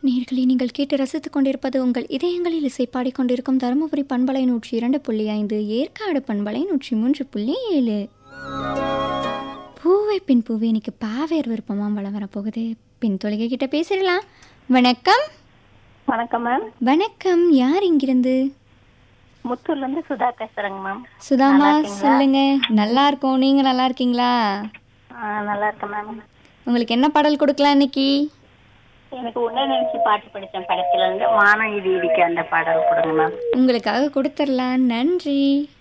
நேர்களை நீங்கள் கேட்டு ரசித்துக் கொண்டிருப்பது உங்கள் இதயங்களில் இசை பாடிக்கொண்டிருக்கும் தருமபுரி பண்பலை நூற்றி இரண்டு புள்ளி ஐந்து ஏற்காடு பண்பலை நூற்றி மூன்று புள்ளி ஏழு பூவை பின் பூவே இன்னைக்கு பாவேர் விருப்பமாக வளம் வரப்போகுது பின் தொலைகை கிட்ட பேசிடலாம் வணக்கம் வணக்கம் மேம் வணக்கம் யார் இங்கிருந்து முத்தூர்ல இருந்து சுதா பேசுறேங்க மேம் சுதாமா சொல்லுங்க நல்லா இருக்கோம் நீங்க நல்லா இருக்கீங்களா ஆ, நல்லா இருக்கேன் மேம் உங்களுக்கு என்ன பாடல் கொடுக்கலாம் இன்னைக்கு எனக்கு உன்னை நினைச்சு பாட்டு படிச்சேன் படத்துல இருந்து வானம் இடி இடிக்க அந்த பாடல் கொடுங்க மேம் உங்களுக்காக கொடுத்துடலாம் நன்றி